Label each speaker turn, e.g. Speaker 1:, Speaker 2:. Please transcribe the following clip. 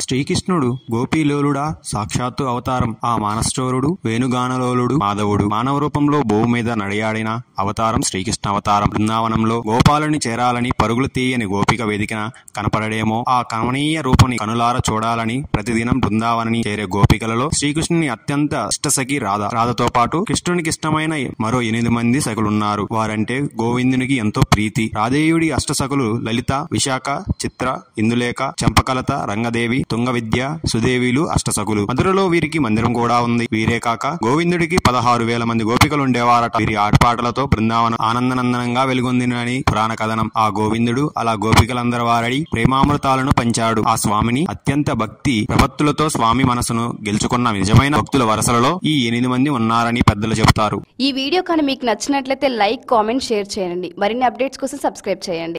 Speaker 1: శ్రీకృష్ణుడు గోపీలోలుడా సాక్షాత్తు అవతారం ఆ మానశ్చోరుడు వేణుగానలోలుడు మాధవుడు మానవ రూపంలో భూమి మీద నడియాడిన అవతారం శ్రీకృష్ణ అవతారం బృందావనంలో గోపాలుని చేరాలని పరుగులు తీయని గోపిక వేదికన కనపడడేమో ఆ కమనీయ రూపుని కనులార చూడాలని ప్రతిదినం బృందావనని చేరే గోపికలలో శ్రీకృష్ణుని అత్యంత ఇష్టసఖి రాధ రాధతో పాటు కృష్ణునికి ఇష్టమైన మరో ఎనిమిది మంది సఖులున్నారు వారంటే గోవిందునికి ఎంతో ప్రీతి రాధేయుడి అష్టసఖులు లలిత విశాఖ చిత్ర ఇందులేఖ చంపకలత రంగదేవి తుంగ విద్య సుదేవిలు అష్టసఖులు మధురలో వీరికి మందిరం కూడా ఉంది వీరే కాక గోవిందుడికి పదహారు వేల మంది గోపికలు ఉండేవారట వీరి ఆటపాటలతో బృందావనం ఆనందనందనంగా వెలుగొందినని పురాణ కథనం ఆ గోవిందుడు అలా గోపికలందరి వారడి ప్రేమామృతాలను పంచాడు ఆ స్వామిని అత్యంత భక్తి ప్రపత్తులతో స్వామి మనసును గెలుచుకున్న నిజమైన భక్తుల వరసలలో ఈ ఎనిమిది మంది ఉన్నారని పెద్దలు చెబుతారు
Speaker 2: ఈ వీడియో కానీ మీకు నచ్చినట్లయితే లైక్ కామెంట్ షేర్ చేయండి మరిన్ని అప్డేట్స్ కోసం సబ్స్క్రైబ్ చేయండి